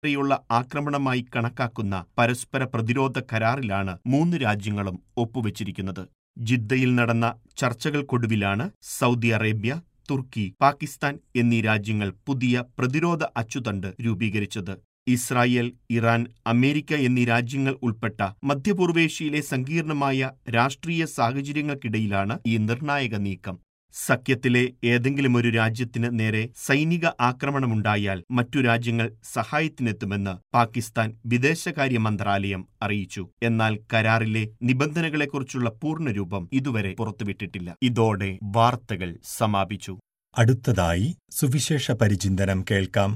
യുള്ള ആക്രമണമായി കണക്കാക്കുന്ന പരസ്പര പ്രതിരോധ കരാറിലാണ് മൂന്ന് രാജ്യങ്ങളും ഒപ്പുവച്ചിരിക്കുന്നത് ജിദ്ദയിൽ നടന്ന ചർച്ചകൾക്കൊടുവിലാണ് സൗദി അറേബ്യ തുർക്കി പാകിസ്ഥാൻ എന്നീ രാജ്യങ്ങൾ പുതിയ പ്രതിരോധ അച്ചുതണ്ട് രൂപീകരിച്ചത് ഇസ്രായേൽ ഇറാൻ അമേരിക്ക എന്നീ രാജ്യങ്ങൾ ഉൾപ്പെട്ട മധ്യപൂർവേഷ്യയിലെ സങ്കീർണമായ രാഷ്ട്രീയ സാഹചര്യങ്ങൾക്കിടയിലാണ് ഈ നിർണായക നീക്കം സഖ്യത്തിലെ ഏതെങ്കിലും ഒരു രാജ്യത്തിന് നേരെ സൈനിക ആക്രമണമുണ്ടായാൽ മറ്റു രാജ്യങ്ങൾ സഹായത്തിനെത്തുമെന്ന് പാകിസ്ഥാൻ വിദേശകാര്യ മന്ത്രാലയം അറിയിച്ചു എന്നാൽ കരാറിലെ നിബന്ധനകളെക്കുറിച്ചുള്ള പൂർണ്ണരൂപം ഇതുവരെ പുറത്തുവിട്ടിട്ടില്ല ഇതോടെ വാർത്തകൾ സമാപിച്ചു അടുത്തതായി സുവിശേഷ പരിചിന്തനം കേൾക്കാം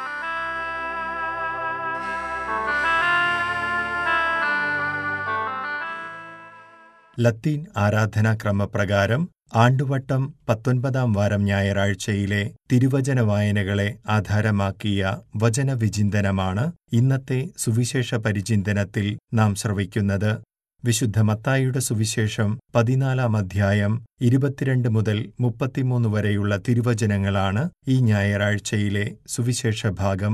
ലത്തീൻ ആരാധനാക്രമപ്രകാരം ആണ്ടുവട്ടം പത്തൊൻപതാം വാരം ഞായറാഴ്ചയിലെ തിരുവചന വായനകളെ ആധാരമാക്കിയ വചനവിചിന്തനമാണ് ഇന്നത്തെ സുവിശേഷ പരിചിന്തനത്തിൽ നാം ശ്രവിക്കുന്നത് വിശുദ്ധ മത്തായിയുടെ സുവിശേഷം പതിനാലാം അധ്യായം ഇരുപത്തിരണ്ട് മുതൽ മുപ്പത്തിമൂന്ന് വരെയുള്ള തിരുവചനങ്ങളാണ് ഈ ഞായറാഴ്ചയിലെ സുവിശേഷ ഭാഗം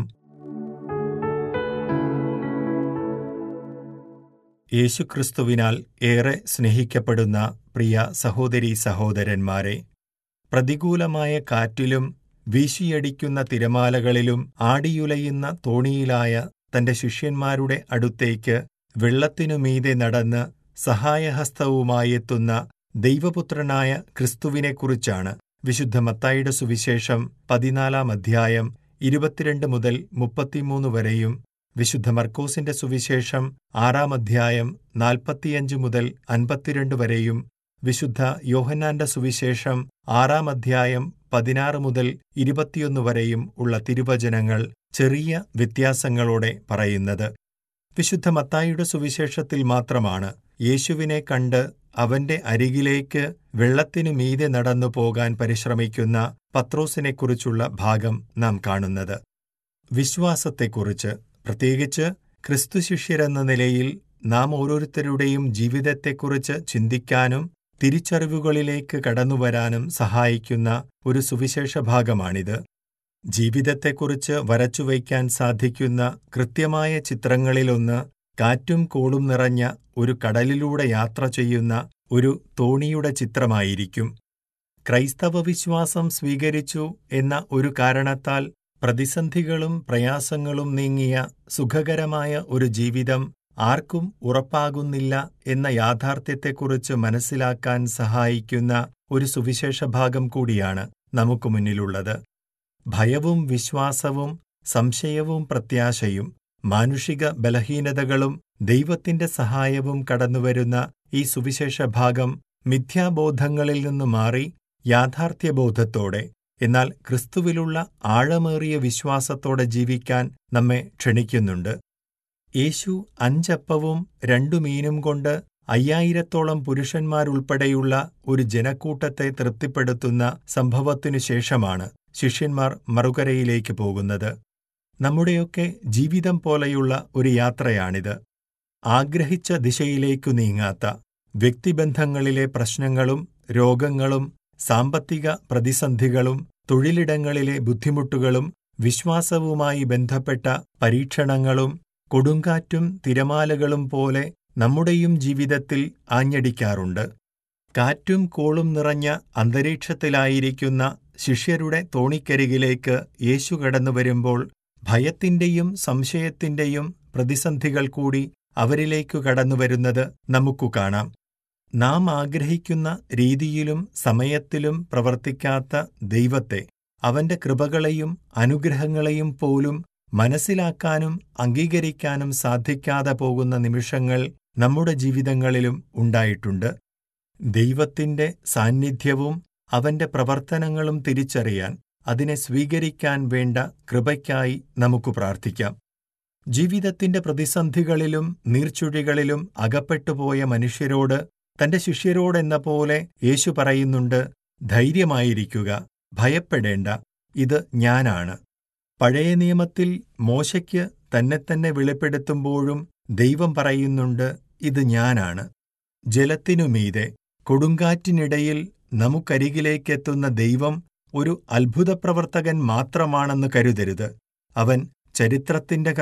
യേശുക്രിസ്തുവിനാൽ ഏറെ സ്നേഹിക്കപ്പെടുന്ന പ്രിയ സഹോദരീ സഹോദരന്മാരെ പ്രതികൂലമായ കാറ്റിലും വീശിയടിക്കുന്ന തിരമാലകളിലും ആടിയുലയുന്ന തോണിയിലായ തന്റെ ശിഷ്യന്മാരുടെ അടുത്തേക്ക് വെള്ളത്തിനു മീതെ നടന്ന് സഹായഹസ്തവുമായെത്തുന്ന ദൈവപുത്രനായ ക്രിസ്തുവിനെക്കുറിച്ചാണ് വിശുദ്ധ മത്തായിയുടെ സുവിശേഷം പതിനാലാം അധ്യായം ഇരുപത്തിരണ്ട് മുതൽ മുപ്പത്തിമൂന്ന് വരെയും വിശുദ്ധ മർക്കോസിന്റെ സുവിശേഷം ആറാം അധ്യായം നാൽപ്പത്തിയഞ്ച് മുതൽ അൻപത്തിരണ്ട് വരെയും വിശുദ്ധ യോഹന്നാന്റെ സുവിശേഷം ആറാം അധ്യായം പതിനാറ് മുതൽ ഇരുപത്തിയൊന്ന് വരെയും ഉള്ള തിരുവചനങ്ങൾ ചെറിയ വ്യത്യാസങ്ങളോടെ പറയുന്നത് വിശുദ്ധ മത്തായിയുടെ സുവിശേഷത്തിൽ മാത്രമാണ് യേശുവിനെ കണ്ട് അവന്റെ അരികിലേക്ക് വെള്ളത്തിനു മീതെ നടന്നു പോകാൻ പരിശ്രമിക്കുന്ന പത്രോസിനെക്കുറിച്ചുള്ള ഭാഗം നാം കാണുന്നത് വിശ്വാസത്തെക്കുറിച്ച് പ്രത്യേകിച്ച് ക്രിസ്തുശിഷ്യരെന്ന നിലയിൽ നാം ഓരോരുത്തരുടെയും ജീവിതത്തെക്കുറിച്ച് ചിന്തിക്കാനും തിരിച്ചറിവുകളിലേക്ക് കടന്നുവരാനും സഹായിക്കുന്ന ഒരു സുവിശേഷ ഭാഗമാണിത് ജീവിതത്തെക്കുറിച്ച് വരച്ചുവയ്ക്കാൻ സാധിക്കുന്ന കൃത്യമായ ചിത്രങ്ങളിലൊന്ന് കാറ്റും കോളും നിറഞ്ഞ ഒരു കടലിലൂടെ യാത്ര ചെയ്യുന്ന ഒരു തോണിയുടെ ചിത്രമായിരിക്കും ക്രൈസ്തവ വിശ്വാസം സ്വീകരിച്ചു എന്ന ഒരു കാരണത്താൽ പ്രതിസന്ധികളും പ്രയാസങ്ങളും നീങ്ങിയ സുഖകരമായ ഒരു ജീവിതം ആർക്കും ഉറപ്പാകുന്നില്ല എന്ന യാഥാർത്ഥ്യത്തെക്കുറിച്ച് മനസ്സിലാക്കാൻ സഹായിക്കുന്ന ഒരു സുവിശേഷ ഭാഗം കൂടിയാണ് നമുക്ക് മുന്നിലുള്ളത് ഭയവും വിശ്വാസവും സംശയവും പ്രത്യാശയും മാനുഷിക ബലഹീനതകളും ദൈവത്തിന്റെ സഹായവും കടന്നുവരുന്ന ഈ സുവിശേഷ ഭാഗം മിഥ്യാബോധങ്ങളിൽ നിന്ന് മാറി യാഥാർത്ഥ്യബോധത്തോടെ എന്നാൽ ക്രിസ്തുവിലുള്ള ആഴമേറിയ വിശ്വാസത്തോടെ ജീവിക്കാൻ നമ്മെ ക്ഷണിക്കുന്നുണ്ട് യേശു അഞ്ചപ്പവും രണ്ടു മീനും കൊണ്ട് അയ്യായിരത്തോളം പുരുഷന്മാരുൾപ്പെടെയുള്ള ഒരു ജനക്കൂട്ടത്തെ തൃപ്തിപ്പെടുത്തുന്ന സംഭവത്തിനു ശേഷമാണ് ശിഷ്യന്മാർ മറുകരയിലേക്ക് പോകുന്നത് നമ്മുടെയൊക്കെ ജീവിതം പോലെയുള്ള ഒരു യാത്രയാണിത് ആഗ്രഹിച്ച ദിശയിലേക്കു നീങ്ങാത്ത വ്യക്തിബന്ധങ്ങളിലെ പ്രശ്നങ്ങളും രോഗങ്ങളും സാമ്പത്തിക പ്രതിസന്ധികളും തൊഴിലിടങ്ങളിലെ ബുദ്ധിമുട്ടുകളും വിശ്വാസവുമായി ബന്ധപ്പെട്ട പരീക്ഷണങ്ങളും കൊടുങ്കാറ്റും തിരമാലകളും പോലെ നമ്മുടെയും ജീവിതത്തിൽ ആഞ്ഞടിക്കാറുണ്ട് കാറ്റും കോളും നിറഞ്ഞ അന്തരീക്ഷത്തിലായിരിക്കുന്ന ശിഷ്യരുടെ തോണിക്കരികിലേക്ക് യേശു കടന്നുവരുമ്പോൾ ഭയത്തിന്റെയും സംശയത്തിന്റെയും പ്രതിസന്ധികൾ കൂടി അവരിലേക്കു കടന്നുവരുന്നത് നമുക്കു കാണാം നാം ആഗ്രഹിക്കുന്ന രീതിയിലും സമയത്തിലും പ്രവർത്തിക്കാത്ത ദൈവത്തെ അവന്റെ കൃപകളെയും അനുഗ്രഹങ്ങളെയും പോലും മനസ്സിലാക്കാനും അംഗീകരിക്കാനും സാധിക്കാതെ പോകുന്ന നിമിഷങ്ങൾ നമ്മുടെ ജീവിതങ്ങളിലും ഉണ്ടായിട്ടുണ്ട് ദൈവത്തിന്റെ സാന്നിധ്യവും അവന്റെ പ്രവർത്തനങ്ങളും തിരിച്ചറിയാൻ അതിനെ സ്വീകരിക്കാൻ വേണ്ട കൃപയ്ക്കായി നമുക്ക് പ്രാർത്ഥിക്കാം ജീവിതത്തിന്റെ പ്രതിസന്ധികളിലും നീർച്ചുഴികളിലും അകപ്പെട്ടുപോയ മനുഷ്യരോട് തന്റെ ശിഷ്യരോടെന്ന പോലെ യേശു പറയുന്നുണ്ട് ധൈര്യമായിരിക്കുക ഭയപ്പെടേണ്ട ഇത് ഞാനാണ് പഴയ നിയമത്തിൽ മോശയ്ക്ക് തന്നെ തന്നെ വെളിപ്പെടുത്തുമ്പോഴും ദൈവം പറയുന്നുണ്ട് ഇത് ഞാനാണ് ജലത്തിനുമീതെ കൊടുങ്കാറ്റിനിടയിൽ നമുക്കരികിലേക്കെത്തുന്ന ദൈവം ഒരു അത്ഭുതപ്രവർത്തകൻ മാത്രമാണെന്ന് കരുതരുത് അവൻ ചരിത്രത്തിന്റെ